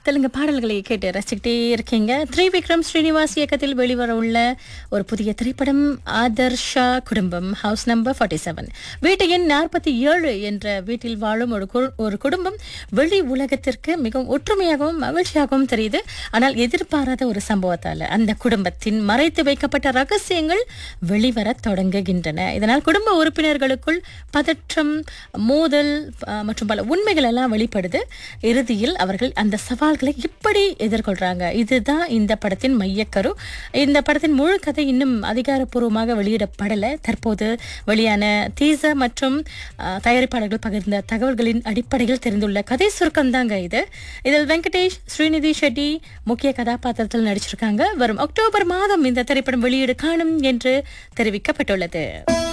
தெலுங்கு பாடல்களை கேட்டு ரசிக்கிட்டே இருக்கீங்க திரிவிக்ரம் ஸ்ரீனிவாஸ் இயக்கத்தில் வெளிவர உள்ள ஒரு புதிய திரைப்படம் ஆதர்ஷா குடும்பம் ஹவுஸ் நம்பர் ஃபார்ட்டி செவன் வீட்டு எண் நாற்பத்தி ஏழு என்ற வீட்டில் வாழும் ஒரு கு- ஒரு குடும்பம் வெளி உலகத்திற்கு மிகவும் ஒற்றுமையாகவும் மகிழ்ச்சியாகவும் தெரியுது ஆனால் எதிர்பாராத ஒரு சம்பவத்தால அந்த குடும்பத்தின் மறைத்து வைக்கப்பட்ட ரகசியங்கள் வெளிவர தொடங்குகின்றன இதனால் குடும்ப உறுப்பினர்களுக்குள் பதற்றம் மோதல் அஹ், மற்றும் பல உண்மைகள் எல்லாம் வெளிப்படுது இறுதியில் அவர்கள் அந்த சவால்களை இப்படி எதிர்கொள்றாங்க இதுதான் இந்த படத்தின் மையக்கரு இந்த படத்தின் முழு கதை இன்னும் அதிகாரப்பூர்வமாக வெளியிடப்படல தற்போது வெளியான டீசர் மற்றும் அஹ், தயாரிப்பாளர்கள் பகிர்ந்த தகவல்களின் அடிப்படையில் தெரிந்துள்ள கதை சுருக்கம் தாங்க இது இதில் வெங்கடேஷ் ஸ்ரீநிதி ஷெட்டி முக்கிய கதாபாத்திரத்தில் நடிச்சிருக்காங்க வரும் அக்டோபர் மாதம் இந்த திரைப்படம் வெளியீடு காணும் என்று தெரிவிக்கப்பட்டுள்ளது